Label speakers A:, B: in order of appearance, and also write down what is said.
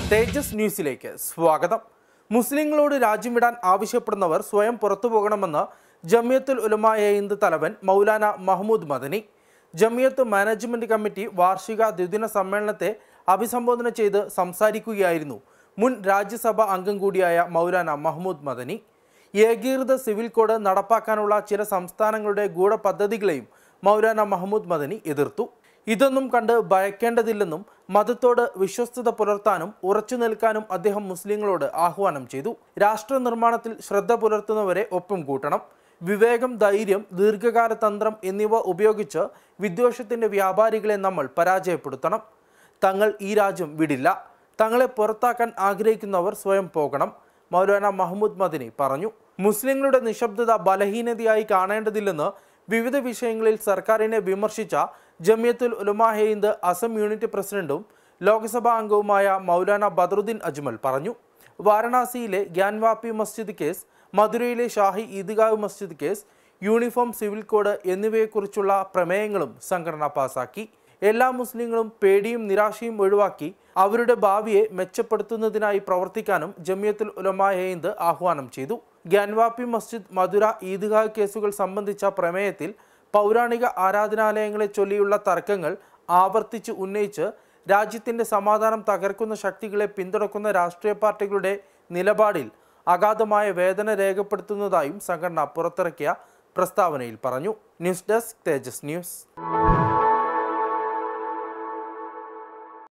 A: തേജസ് ന്യൂസിലേക്ക് സ്വാഗതം മുസ്ലിങ്ങളോട് രാജ്യം വിടാൻ ആവശ്യപ്പെടുന്നവർ സ്വയം പുറത്തു പോകണമെന്ന് ജമിയത്തുൽ ഉലമായ ഹിന്ദ് തലവൻ മൗലാന മഹ്മൂദ് മദനി ജമിയത്ത് മാനേജ്മെന്റ് കമ്മിറ്റി വാർഷിക ദ്വിദിന സമ്മേളനത്തെ അഭിസംബോധന ചെയ്ത് സംസാരിക്കുകയായിരുന്നു മുൻ രാജ്യസഭ അംഗം കൂടിയായ മൗലാന മഹ്മൂദ് മദനി ഏകീകൃത സിവിൽ കോഡ് നടപ്പാക്കാനുള്ള ചില സംസ്ഥാനങ്ങളുടെ ഗൂഢപദ്ധതികളെയും മൗലാന മഹ്മൂദ് മദനി എതിർത്തു ഇതൊന്നും കണ്ട് ഭയക്കേണ്ടതില്ലെന്നും മതത്തോട് വിശ്വസ്തത പുലർത്താനും ഉറച്ചു നിൽക്കാനും അദ്ദേഹം മുസ്ലിങ്ങളോട് ആഹ്വാനം ചെയ്തു രാഷ്ട്ര നിർമ്മാണത്തിൽ ശ്രദ്ധ പുലർത്തുന്നവരെ ഒപ്പം കൂട്ടണം വിവേകം ധൈര്യം ദീർഘകാല തന്ത്രം എന്നിവ ഉപയോഗിച്ച് വിദ്വേഷത്തിന്റെ വ്യാപാരികളെ നമ്മൾ പരാജയപ്പെടുത്തണം തങ്ങൾ ഈ രാജ്യം വിടില്ല തങ്ങളെ പുറത്താക്കാൻ ആഗ്രഹിക്കുന്നവർ സ്വയം പോകണം മൗലാന മഹ്മൂദ് മദനി പറഞ്ഞു മുസ്ലിങ്ങളുടെ നിശബ്ദത ബലഹീനതയായി കാണേണ്ടതില്ലെന്ന് വിവിധ വിഷയങ്ങളിൽ സർക്കാരിനെ വിമർശിച്ച ജമിയത്തുൽ ഉലമാ ഹിന്ദ് അസം യൂണിറ്റ് പ്രസിഡന്റും ലോക്സഭാ അംഗവുമായ മൗലാന ബദറുദ്ദീൻ അജ്മൽ പറഞ്ഞു വാരണാസിയിലെ ഗ്യാൻവാപ്പി മസ്ജിദ് കേസ് മധുരയിലെ Shahi Idgah Masjid case uniform civil code എന്നിവയെക്കുറിച്ചുള്ള പ്രമേയങ്ങളും സംഘടന പാസാക്കി എല്ലാ മുസ്ലിങ്ങളും പേടിയും നിരാശയും ഒഴിവാക്കി അവരുടെ ഭാവിയെ മെച്ചപ്പെടുത്തുന്നതിനായി പ്രവർത്തിക്കാനും ജമിയത്തുൽ ഉലമാ ഹിന്ദ് ആഹ്വാനം ചെയ്തു ഗ്യാൻവാപ്പി മസ്ജിദ് മധുര ഈദ്ഗാഹ് കേസുകൾ സംബന്ധിച്ച പ്രമേയത്തിൽ പൗരാണിക ആരാധനാലയങ്ങളെ ചൊല്ലിയുള്ള തർക്കങ്ങൾ ആവർത്തിച്ച് ഉന്നയിച്ച് രാജ്യത്തിന്റെ സമാധാനം തകർക്കുന്ന ശക്തികളെ പിന്തുണക്കുന്ന രാഷ്ട്രീയ പാർട്ടികളുടെ നിലപാടിൽ അഗാധമായ വേദന രേഖപ്പെടുത്തുന്നതായും സംഘടന പുറത്തിറക്കിയ പ്രസ്താവനയിൽ പറഞ്ഞു ന്യൂസ് ഡെസ്ക് തേജസ് ന്യൂസ്